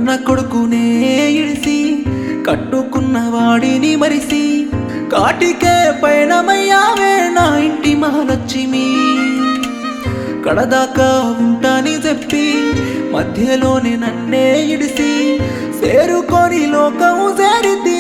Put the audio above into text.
కన్న కొడుకునే ఇడిసి కట్టుకున్న వాడిని మరిసి కాటికే పయనమయ్యావే నా ఇంటి మహాలక్ష్మి కడదాకా ఉంటాని చెప్పి మధ్యలోనే నన్నే ఇడిసి చేరుకొని లోకము చేరితి